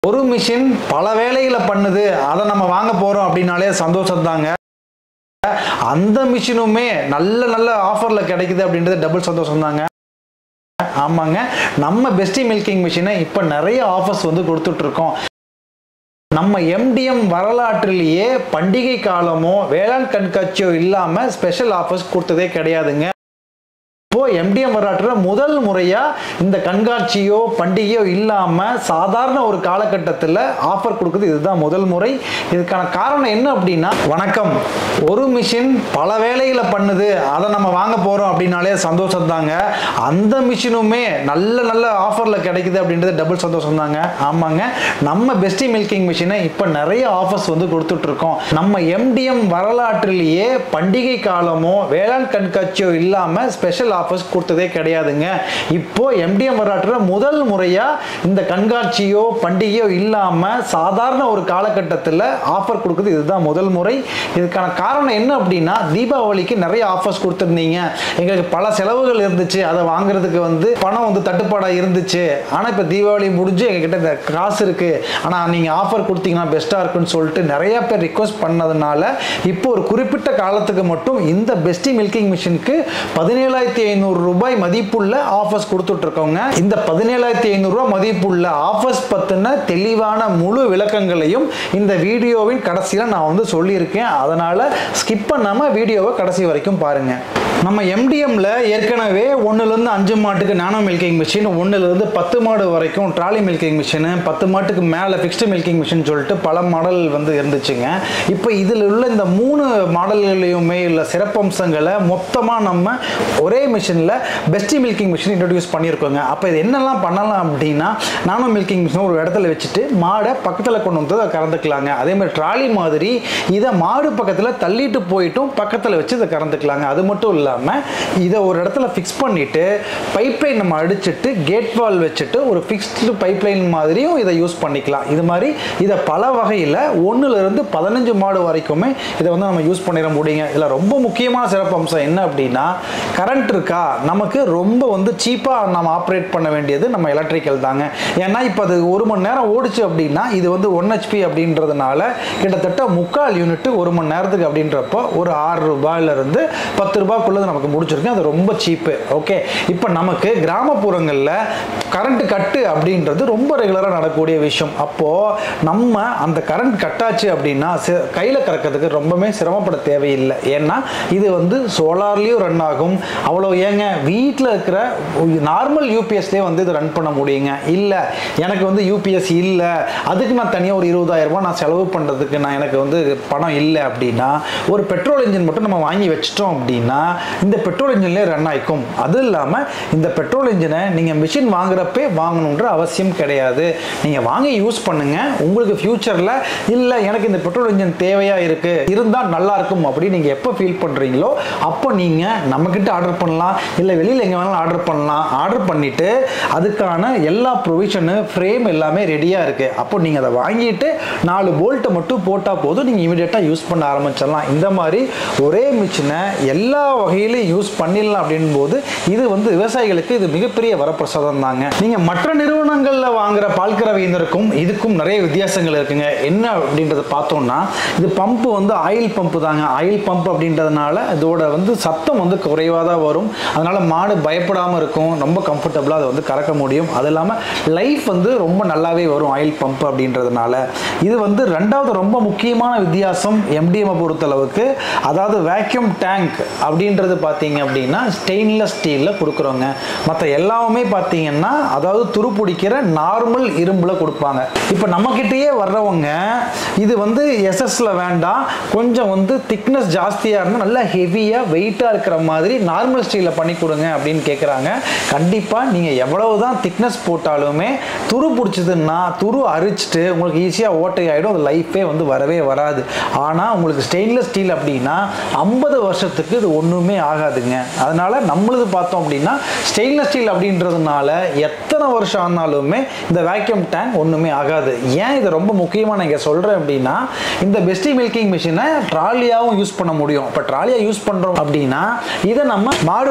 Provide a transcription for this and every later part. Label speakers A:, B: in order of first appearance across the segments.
A: ஒரு மிஷின் பல வேலைகளை பண்ணுது அதை நம்ம வாங்க போறோம் அப்படின்னாலே சந்தோஷம் தாங்க அந்த மிஷினுமே நல்ல நல்ல ஆஃபர்ல கிடைக்குது அப்படின்றது டபுள் சந்தோஷம் தாங்க ஆமாங்க நம்ம பெஸ்டி மில்கிங் மிஷினை இப்போ நிறைய ஆஃபர்ஸ் வந்து கொடுத்துட்டு இருக்கோம் நம்ம எம்டிஎம் வரலாற்றிலேயே பண்டிகை காலமோ வேளாண் கண்காட்சியோ இல்லாம ஸ்பெஷல் ஆஃபர்ஸ் கொடுத்ததே கிடையாதுங்க இப்போ எம்டிஎம் வரலாற்றில் முதல் முறையா இந்த கண்காட்சியோ பண்டிகையோ இல்லாம சாதாரண ஒரு காலகட்டத்தில் ஆஃபர் கொடுக்குது இதுதான் முதல் முறை இதுக்கான காரணம் என்ன அப்படின்னா வணக்கம் ஒரு மிஷின் பல வேலைகளை பண்ணுது அதை நம்ம வாங்க போறோம் அப்படின்னாலே சந்தோஷம் தாங்க அந்த மிஷினுமே நல்ல நல்ல ஆஃபர்ல கிடைக்குது அப்படின்றது டபுள் சந்தோஷம் தாங்க ஆமாங்க நம்ம பெஸ்டி மில்கிங் மிஷினை இப்போ நிறைய ஆஃபர்ஸ் வந்து கொடுத்துட்டு இருக்கோம் நம்ம எம்டிஎம் வரலாற்றிலேயே பண்டிகை காலமோ வேளாண் கண்காட்சியோ இல்லாம ஸ்பெஷல் ஆஃபர்ஸ் கொடுத்ததே கிடையாதுங்க இப்போ எம்டிஎம் வரலாற்றில் முதல் முறையா இந்த கண்காட்சியோ பண்டிகையோ இல்லாம சாதாரண ஒரு காலகட்டத்தில் ஆஃபர் கொடுக்குது இதுதான் முதல் முறை இதுக்கான காரணம் என்ன அப்படின்னா தீபாவளிக்கு நிறைய ஆஃபர்ஸ் கொடுத்துருந்தீங்க எங்களுக்கு பல செலவுகள் இருந்துச்சு அதை வாங்குறதுக்கு வந்து பணம் வந்து தட்டுப்பாடாக இருந்துச்சு ஆனால் இப்போ தீபாவளி முடிஞ்சு எங்ககிட்ட இந்த காசு இருக்கு ஆனால் நீங்கள் ஆஃபர் கொடுத்தீங்கன்னா பெஸ்ட்டாக இருக்குன்னு சொல்லிட்டு நிறைய பேர் ரிக்வஸ்ட் பண்ணதுனால இப்போ ஒரு குறிப்பிட்ட காலத்துக்கு மட்டும் இந்த பெஸ்டி மில்கிங் மிஷினுக்கு பதினேழாயிரத்தி ஐநூறு ரூபாய் மதிப்புள்ள ஆஃபர்ஸ் கொடுத்துட்டு இருக்கோங்க இந்த பதினேழாயிரத்தி ஐநூறு ரூபாய் மதிப்புள்ள ஆஃபர்ஸ் பற்றின தெளிவான முழு விளக்கங்களையும் இந்த வீடியோவின் கடைசியில் நான் வந்து சொல்லியிருக்கேன் அதனால ஸ்கிப் பண்ணாம வீடியோவை கடைசி வரைக்கும் பாருங்க நம்ம எம்டிஎம்ல ஏற்கனவே ஒன்றுலேருந்து அஞ்சு மாட்டுக்கு நானோ மில்கிங் மிஷின் ஒன்றுலேருந்து பத்து மாடு வரைக்கும் ட்ராலி மில்கிங் மிஷின் பத்து மாட்டுக்கு மேலே ஃபிக்ஸ்டு மில்கிங் மிஷின் சொல்லிட்டு பல மாடல் வந்து இருந்துச்சுங்க இப்போ இதில் உள்ள இந்த மூணு மாடல்களையுமே உள்ள சிறப்பம்சங்களை மொத்தமாக நம்ம ஒரே மிஷினில் பெஸ்டி மில்கிங் மிஷின் இன்ட்ரடியூஸ் பண்ணியிருக்கோங்க அப்போ இது என்னெல்லாம் பண்ணலாம் அப்படின்னா நானோ மில்கிங் மிஷின் ஒரு இடத்துல வச்சுட்டு மாடை பக்கத்தில் கொண்டு வந்து அதை கறந்துக்கலாங்க அதே மாதிரி ட்ராலி மாதிரி இதை மாடு பக்கத்தில் தள்ளிட்டு போயிட்டும் பக்கத்தில் வச்சு இதை கறந்துக்கலாங்க அது மட்டும் இல்லாமல் இதை ஒரு இடத்துல ஃபிக்ஸ் பண்ணிட்டு பைப்லைன் நம்ம அடிச்சுட்டு கேட் வால் வச்சுட்டு ஒரு ஃபிக்ஸ்டு பைப்லைன் மாதிரியும் இதை யூஸ் பண்ணிக்கலாம் இது மாதிரி இதை பல வகையில் ஒன்றுலேருந்து பதினஞ்சு மாடு வரைக்குமே இதை வந்து நம்ம யூஸ் பண்ணிட முடியுங்க இதில் ரொம்ப முக்கியமான சிறப்பம்சம் என்ன அப்படின்னா கரண்ட் இருக்கா நமக்கு ரொம்ப வந்து சீப்பாக நம்ம ஆப்ரேட் பண்ண வேண்டியது நம்ம எலக்ட்ரிக்கல் தாங்க ஏன்னா இப்போ அது ஒரு மணி நேரம் ஓடிச்சு அப்படின்னா இது வந்து ஒன் ஹெச்பி அப்படின்றதுனால கிட்டத்தட்ட முக்கால் யூனிட் ஒரு மணி நேரத்துக்கு அப்படின்றப்போ ஒரு ஆறு ரூபாயிலிருந்து பத்து ரூபாய்க்குள்ளது நமக்கு முடிச்சிருக்கு அது ரொம்ப சீப்பு ஓகே இப்போ நமக்கு கிராமப்புறங்களில் கரண்ட் கட்டு அப்படின்றது ரொம்ப ரெகுலராக நடக்கக்கூடிய விஷயம் அப்போது நம்ம அந்த கரண்ட் கட்டாச்சு அப்படின்னா கையில் கறக்கிறதுக்கு ரொம்பவே சிரமப்பட தேவையில்லை ஏன்னா இது வந்து சோலார்லேயும் ரன் ஆகும் அவ்வளோ ஏங்க வீட்டில் இருக்கிற நார்மல் யூபிஎஸ்லேயே வந்து இது ரன் பண்ண முடியுங்க இல்லை எனக்கு வந்து யூபிஎஸ் இல்லை அதுக்கு நான் தனியாக ஒரு இருபதாயிரம் ரூபாய் நான் செலவு பண்ணுறதுக்கு நான் எனக்கு வந்து பணம் இல்லை அப்படின்னா ஒரு பெட்ரோல் இன்ஜின் மட்டும் நம்ம வாங்கி வச்சிட்டோம் அப்படின்னா இந்த பெட்ரோல் இன்ஜின்லேயே ரன் ஆயிக்கும் அது இல்லாமல் இந்த பெட்ரோல் இன்ஜினை நீங்கள் மிஷின் வாங்குறப்பே வாங்கணுன்ற அவசியம் கிடையாது நீங்கள் வாங்கி யூஸ் பண்ணுங்க உங்களுக்கு ஃபியூச்சரில் இல்லை எனக்கு இந்த பெட்ரோல் இன்ஜின் தேவையாக இருக்கு இருந்தால் நல்லா இருக்கும் அப்படின்னு நீங்கள் எப்போ ஃபீல் பண்ணுறீங்களோ அப்போ நீங்கள் நம்மக்கிட்ட ஆர்டர் பண்ணலாம் இல்லை வெளியில் எங்கே வேணாலும் ஆர்டர் பண்ணலாம் ஆர்டர் பண்ணிட்டு அதுக்கான எல்லா ப்ரொவிஷனு ஃப்ரேம் எல்லாமே ரெடியாக இருக்கு அப்போ நீங்கள் அதை வாங்கிட்டு நாலு போல்ட்டை மட்டும் போட்டால் போதும் நீங்கள் இமீடியட்டாக யூஸ் பண்ண ஆரம்பிச்சிடலாம் இந்த மாதிரி ஒரே மிஷினை எல்லா வகையிலையும் யூஸ் பண்ணிடலாம் அப்படின் போது இது வந்து விவசாயிகளுக்கு இது மிகப்பெரிய வரப்பிரசாதம் தாங்க நீங்கள் மற்ற நிறுவனங்களில் வாங்குற பால் கறவையினருக்கும் இதுக்கும் நிறைய வித்தியாசங்கள் இருக்குங்க என்ன அப்படின்றத பார்த்தோம்னா இது பம்பு வந்து ஆயில் பம்பு தாங்க ஆயில் பம்ப் அப்படின்றதுனால இதோட வந்து சத்தம் வந்து குறைவாக தான் வரும் அதனால மாடு பயப்படாமல் இருக்கும் ரொம்ப கம்ஃபர்டபுளாக அதை வந்து கறக்க முடியும் அது இல்லாமல் லைஃப் வந்து ரொம்ப நல்லாவே வரும் ஆயில் பம்ப் அப்படின்றதுனால இது வந்து ரெண்டாவது ரொம்ப முக்கியமான வித்தியாசம் எம்டிஎம் பொறுத்தளவுக்கு அதாவது வேக்யூம் டேங்க் அப்படின்றது பார்த்தீங்க அப்படின்னா ஸ்டெயின்லெஸ் ஸ்டீலில் கொடுக்குறோங்க மற்ற எல்லாமே பார்த்தீங்கன்னா அதாவது துருப்பிடிக்கிற நார்மல் இரும்பில் கொடுப்பாங்க இப்போ நம்மக்கிட்டேயே வர்றவங்க இது வந்து எஸ்எஸ்ல வேண்டாம் கொஞ்சம் வந்து திக்னஸ் ஜாஸ்தியாக இருந்தால் நல்லா ஹெவியாக வெயிட்டாக இருக்கிற மாதிரி நார்மல் ஸ்டீலில் பண்ணி கொடுங்க அப்படின்னு கேட்குறாங்க கண்டிப்பாக நீங்கள் எவ்வளவு தான் திக்னஸ் போட்டாலுமே துரு பிடிச்சதுன்னா துரு அரிச்சிட்டு உங்களுக்கு ஈஸியாக ஓட்டை ஆகிடும் அது லைஃபே வந்து வரவே வராது ஆனால் உங்களுக்கு ஸ்டெயின்லெஸ் ஸ்டீல் அப்படின்னா ஐம்பது வருஷத்துக்கு இது ஒன்றுமே ஆகாதுங்க அதனால நம்மளது பார்த்தோம் அப்படின்னா ஸ்டெயின்லெஸ் ஸ்டீல் அப்படின்றதுனால எத்தனை வருஷம் ஆனாலுமே இந்த வேக்யூம் டேங்க் ஒன்றுமே ஆகாது ஏன் இது ரொம்ப முக்கியமாக நான் இங்கே சொல்கிறேன் அப்படின்னா இந்த பெஸ்டி மில்கிங் மிஷினை ட்ராலியாகவும் யூஸ் பண்ண முடியும் இப்போ ட்ராலியாக யூஸ் பண்ணுறோம் அப்படின்னா இதை நம்ம மாடு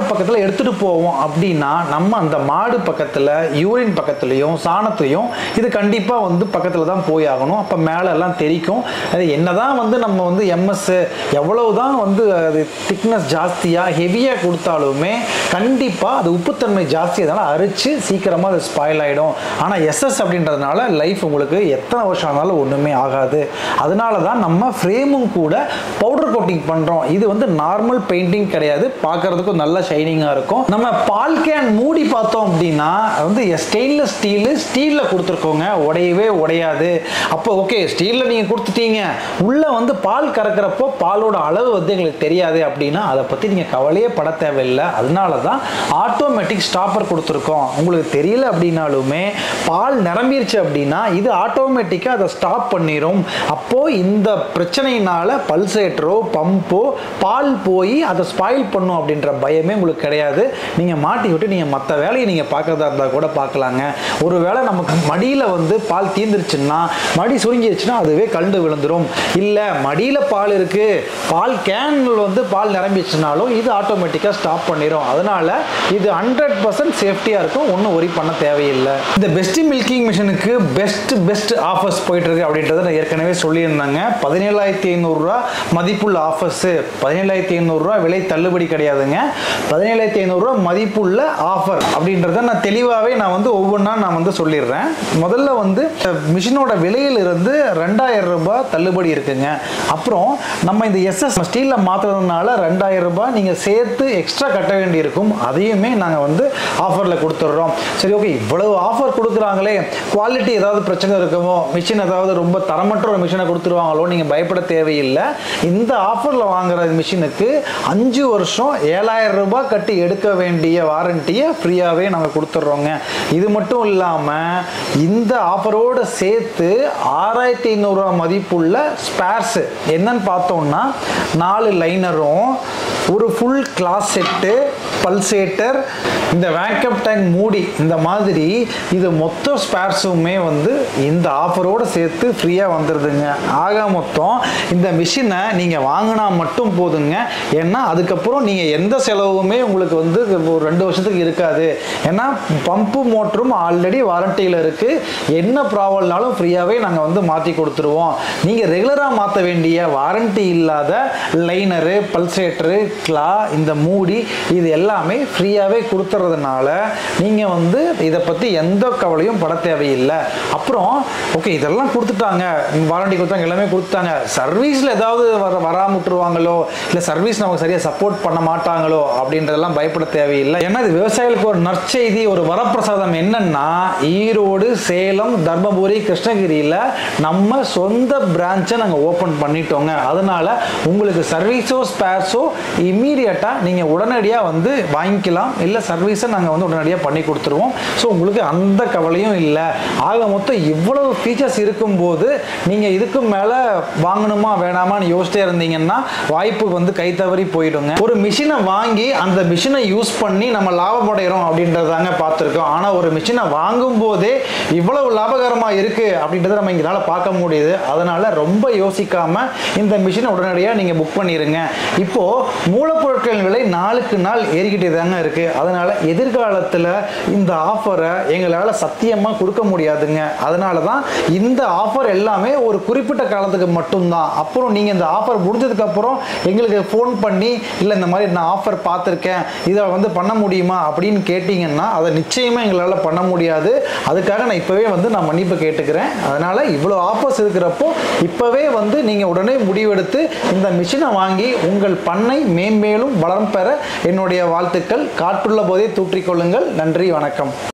A: பக்கத்தில் எடுத்துகிட்டு போவோம் அப்படின்னா நம்ம அந்த மாடு பக்கத்தில் யூரின் பக்கத்துலேயும் சாணத்துலையும் இது கண்டிப்பாக வந்து பக்கத்தில் தான் போய் ஆகணும் அப்போ மேலே எல்லாம் தெரிக்கும் அது என்னதான் வந்து நம்ம வந்து எம்எஸ் எவ்வளவு தான் வந்து அது திக்னஸ் ஜாஸ்தியாக ஹெவியாக கொடுத்தாலுமே கண்டிப்பாக அது உப்புத்தன்மை ஜாஸ்தி அதனால் அரிச்சு சீக்கிரமாக அது ஸ்பாயில் ஆகிடும் ஆனால் எஸ்எஸ் அப்படின்றதுனால லைஃப் உங்களுக்கு எத்தனை வருஷம் ஆனாலும் ஒன்றுமே ஆகாது அதனால தான் நம்ம ஃப்ரேமும் கூட பவுடர் கோட்டிங் பண்ணுறோம் இது வந்து நார்மல் பெயிண்டிங் கிடையாது பார்க்கறதுக்கும் நல்ல ஷைனிங்காக இருக்கும் நம்ம பால் கேன் மூடி பார்த்தோம் அப்படின்னா அது வந்து ஸ்டெயின்லெஸ் ஸ்டீலு ஸ்டீலில் கொடுத்துருக்கோங்க உடையவே உடையாது அப்போ ஓகே ஸ்டீலில் நீங்கள் கொடுத்துட்டீங்க உள்ளே வந்து பால் கறக்கிறப்போ பாலோட அளவு வந்து எங்களுக்கு தெரியாது அப்படின்னா அதை பற்றி நீங்கள் கவலையே பட தேவையில்லை அதனால தான் ஆட்டோமேட்டிக் ஸ்டாப்பர் கொடுத்துருக்கோம் உங்களுக்கு தெரியல அப்படின்னாலுமே பால் நிரம்பிருச்சு அப்படின்னா இது ஆட்டோமேட்டிக்காக அதை ஸ்டாப் பண்ணிடும் அப்போது இந்த பிரச்சனையினால பல்சேட்டரோ பம்போ பால் போய் அதை ஸ்பாயில் பண்ணும் அப்படின்ற பயமே உங்களுக்கு கிடையாது நீங்கள் மாட்டி விட்டு நீங்கள் மற்ற வேலையை நீங்கள் பார்க்குறதா இருந்தால் கூட பார்க்கலாங்க ஒருவேளை நமக்கு மடியில் வந்து பால் தீந்துருச்சுன்னா மடி சுருங்கிருச்சுன்னா அதுவே கண்டு விழுந்துரும் இல்லை மடியில் பால் இருக்குது பால் கேனில் வந்து பால் நிரம்பிச்சுனாலும் இது ஆட்டோமேட்டிக்காக ஸ்டாப் பண்ணிடும் அதனால இது ஹண்ட்ரட் பர்சன்ட் சேஃப்டியாக இருக்கும் ஒன்றும் ஒரி பண்ண தேவையில்லை இந்த பெஸ்ட் மில்கிங் மிஷினுக்கு பெஸ்ட் பெஸ்ட் ஆஃபர்ஸ் போயிட்டு இருக்கு அப்படின்றத நான் ஏற்கனவே சொல்லியிருந்தாங்க பதினேழாயிரத்தி ஐநூறுரூவா மதிப்புள்ள ஆஃபர்ஸு பதினேழாயிரத்தி ஐநூறுரூவா விலை தள்ளுபடி கிடையாதுங்க பதினேழாயிரத்தி ஐநூறுரூவா மதிப்புள்ள ஆஃபர் அப்படின்றத நான் தெளிவாகவே நான் வந்து ஒவ்வொன்றா நான் வந்து சொல்லிடுறேன் முதல்ல வந்து மிஷினோட விலையிலிருந்து ரெண்டாயிரம் ரூபாய் தள்ளுபடி இருக்குங்க அப்புறம் நம்ம இந்த எஸ்எஸ் ஸ்டீலில் மாற்றுறதுனால ரெண்டாயிரம் ரூபாய் நீங்கள் சேர்த்து எக்ஸ்ட்ரா கட்ட வேண்டியிருக்கும் அதையுமே நாங்கள் வந்து ஆஃபரில் கொடுத்துட்றோம் சரி ஓகே இவ்வளவு ஆஃபர் கொடுக்குறாங்களே குவாலிட்டி ஏதாவது பிரச்சனை இருக்குமோ மிஷின் ஏதாவது ரொம்ப தரமற்ற ஒரு மிஷினை கொடுத்துருவாங்களோ நீங்கள் பயப்பட தேவையில்லை இந்த ஆஃபரில் வாங்குற மிஷினுக்கு அஞ்சு வருஷம் ஏழாயிரம் ரூபாய் கட்டி எடுக்க வேண்டிய வாரண்டியை ஃப்ரீயாகவே நாங்கள் கொடுத்துட்றோங்க இது மட்டும் இல்லாமல் இந்த ஆஃபரோடு சேர்த்து ஆறாயிரத்தி ஐநூறுரூவா மதிப்புள்ள ஸ்பேர்ஸு என்னன்னு பார்த்தோம்னா நாலு லைனரும் ஒரு ஃபுல் கிளாஸ் செட்டு பல்சேட்டர் இந்த வேக்கப் டேங்க் மூடி இந்த மாதிரி இது மொத்த ஸ்பேர்ஸுமே வந்து இந்த ஆஃபரோடு சேர்த்து ஃப்ரீயாக வந்துடுதுங்க ஆக மொத்தம் இந்த மிஷினை நீங்கள் வாங்கினா மட்டும் போதுங்க ஏன்னா அதுக்கப்புறம் நீங்கள் எந்த செலவுமே உங்களுக்கு வந்து ஒரு ரெண்டு வருஷத்துக்கு இருக்காது ஏன்னா பம்பு மோட்டரும் ஆல்ரெடி வாரண்டியில் இருக்குது என்ன ப்ராப்ளம்னாலும் ஃப்ரீயாகவே நாங்கள் வந்து மாற்றி கொடுத்துருவோம் நீங்கள் ரெகுலராக மாற்ற வேண்டிய வாரண்டி இல்லாத லைனரு பல்சேட்டரு கிளா இந்த மூடி இது எல்லாமே ஃப்ரீயாகவே கொடுத்துறதுனால நீங்கள் வந்து இதை பற்றி எந்த கவலையும் பட தேவையில்லை அப்புறம் ஓகே இதெல்லாம் கொடுத்துட்டாங்க வாரண்டி கொடுத்தாங்க எல்லாமே கொடுத்தாங்க சர்வீஸில் ஏதாவது வர வராம விட்டுருவாங்களோ இல்லை சர்வீஸ் நமக்கு சரியாக சப்போர்ட் பண்ண மாட்டாங்களோ அப்படின்றதெல்லாம் பயப்பட தேவையில்லை ஏன்னா இது விவசாயிகளுக்கு ஒரு நற்செய்தி ஒரு வரப்பிரசாதம் என்னன்னா ஈரோடு சேலம் தர்மபுரி கிருஷ்ணகிரியில் நம்ம சொந்த பிரான்ச்சை நாங்கள் ஓப்பன் பண்ணிட்டோங்க அதனால உங்களுக்கு சர்வீஸோ ஸ்பேர்ஸோ இம்மீடியட்டாக நீங்கள் உடனடியாக வந்து வாங்கிக்கலாம் இல்லை சர்வீஸை நாங்கள் வந்து உடனடியாக பண்ணி கொடுத்துருவோம் ஸோ உங்களுக்கு அந்த கவலையும் இல்லை ஆக மொத்தம் இவ்வளவு ஃபீச்சர்ஸ் இருக்கும்போது நீங்கள் இதுக்கு மேலே வாங்கணுமா வேணாமான்னு யோசிச்சே இருந்தீங்கன்னா வாய்ப்பு வந்து கை தவறி போயிடுங்க ஒரு மிஷினை வாங்கி அந்த மிஷினை யூஸ் பண்ணி நம்ம லாபம் அடைகிறோம் அப்படின்றதாங்க பார்த்துருக்கோம் ஆனால் ஒரு மிஷினை வாங்கும் போதே இவ்வளவு லாபகரமாக இருக்குது அப்படின்றத நம்ம எங்களால் பார்க்க முடியுது அதனால ரொம்ப யோசிக்காம இந்த மிஷினை உடனடியாக நீங்கள் புக் பண்ணிடுங்க இப்போ மூலப்பொருட்களின் விலை நாளுக்கு நாள் ஏறிக்கிட்டே தாங்க இருக்கு அதனால எதிர்காலத்தில் இந்த ஆஃபரை எங்களால் சத்தியமாக கொடுக்க முடியாதுங்க அதனால தான் இந்த ஆஃபர் எல்லாமே ஒரு குறிப்பிட்ட காலத்துக்கு மட்டும்தான் அப்புறம் நீங்கள் இந்த ஆஃபர் முடிஞ்சதுக்கு அப்புறம் எங்களுக்கு ஃபோன் பண்ணி இல்லை இந்த மாதிரி நான் ஆஃபர் பார்த்துருக்கேன் இதை வந்து பண்ண முடியுமா அப்படின்னு கேட்டிங்கன்னா அதை நிச்சயமாக எங்களால் பண்ண முடியாது அதுக்காக நான் இப்போவே வந்து நான் மன்னிப்பு கேட்டுக்கிறேன் அதனால் இவ்வளோ ஆஃபர்ஸ் இருக்கிறப்போ இப்போவே வந்து நீங்கள் உடனே முடிவெடுத்து இந்த மிஷினை வாங்கி உங்கள் பண்ணை மேன்மேலும் வளம் பெற என்னுடைய வாழ்த்துக்கள் காற்றுள்ள போதே தூற்றிக்கொள்ளுங்கள் நன்றி வணக்கம்